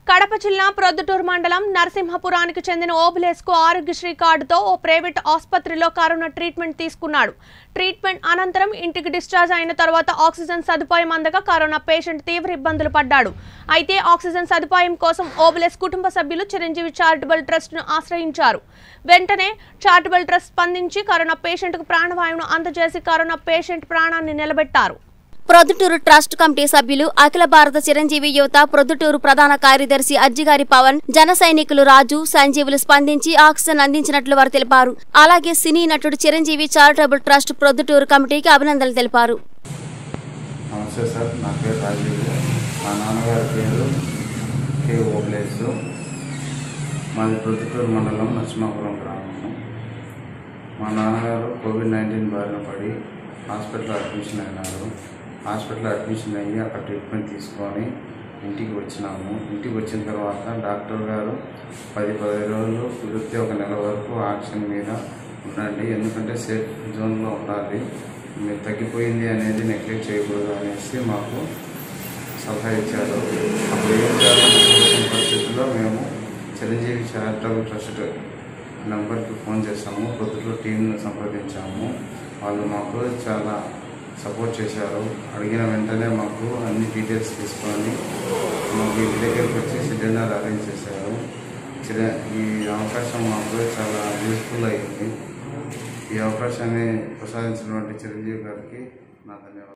కడప జిల్లా ప్రొద్దుటూరు మండలం నరసింహపురానికి చెందిన ఓబులేస్కు ఆరోగ్యశ్రీ కార్డుతో ఓ ప్రైవేట్ ఆసుపత్రిలో కరోనా ట్రీట్మెంట్ తీసుకున్నాడు ట్రీట్మెంట్ అనంతరం ఇంటికి డిశ్చార్జ్ అయిన తర్వాత ఆక్సిజన్ సదుపాయం అందక కరోనా పేషెంట్ తీవ్ర ఇబ్బందులు పడ్డాడు అయితే ఆక్సిజన్ సదుపాయం కోసం ఓబులేస్ కుటుంబ సభ్యులు చిరంజీవి చారిటబుల్ ట్రస్ట్ ను ఆశ్రయించారు వెంటనే చారిటబుల్ ట్రస్ట్ స్పందించి కరోనా పేషెంట్ కు ప్రాణవాయువును అందజేసి కరోనా పేషెంట్ ప్రాణాన్ని నిలబెట్టారు ప్రొద్దుటూరు ట్రస్ట్ కమిటీ సభ్యులు అఖిల భారత చిరంజీవి యువత ప్రొద్దుటూరు ప్రధాన కార్యదర్శి అజ్జిగారి పవన్ జన సైనికులు రాజు సంజీవులు స్పందించి ఆక్సిజన్ అందించినట్లు వారు తెలిపారు అలాగే సినీ నటుడు చిరంజీవి చారిటబుల్ ట్రస్ట్ ప్రొద్దుటూరు కమిటీకి అభినందనలు తెలిపారు నమస్తే సార్ నా పేరు రాజీవ్ మా నాన్నగారి పేరు కే ఓబ్లేస్ మాది ప్రొద్దుటూరు మండలం నరసింహాపురం గ్రామము మా నాన్నగారు కోవిడ్ నైన్టీన్ బారిన పడి హాస్పిటల్లో అడ్మిషన్ అయినారు హాస్పిటల్లో అడ్మిషన్ అయ్యి అక్కడ ట్రీట్మెంట్ తీసుకొని ఇంటికి వచ్చినాము ఇంటికి వచ్చిన తర్వాత డాక్టర్ గారు పది పదిహేను రోజులు కుదిరితే ఒక నెల వరకు ఆక్సిజన్ మీద ఉండండి ఎందుకంటే సేఫ్ జోన్లో ఉండాలి మీరు తగ్గిపోయింది అనేది నెగ్లెక్ట్ చేయకూడదు అనేసి మాకు సలహా ఇచ్చారు అప్పుడు ఏం చేయాలని తెలియని పరిస్థితుల్లో మేము చిరంజీవి చారిటబుల్ ట్రస్ట్ నెంబర్కి ఫోన్ చేసాము పొద్దుట్లో టీంను సంప్రదించాము వాళ్ళు మాకు చాలా సపోర్ట్ చేశారు అడిగిన వెంటనే మాకు అన్ని డీటెయిల్స్ తీసుకొని మాకు ఇంటి దగ్గరికి వచ్చి సిలిండర్ అరేంజ్ చేశారు చిర ఈ అవకాశం మాకు చాలా యూస్ఫుల్ అయింది ఈ అవకాశాన్ని ప్రసాదించినటువంటి చిరంజీవి గారికి నా ధన్యవాదాలు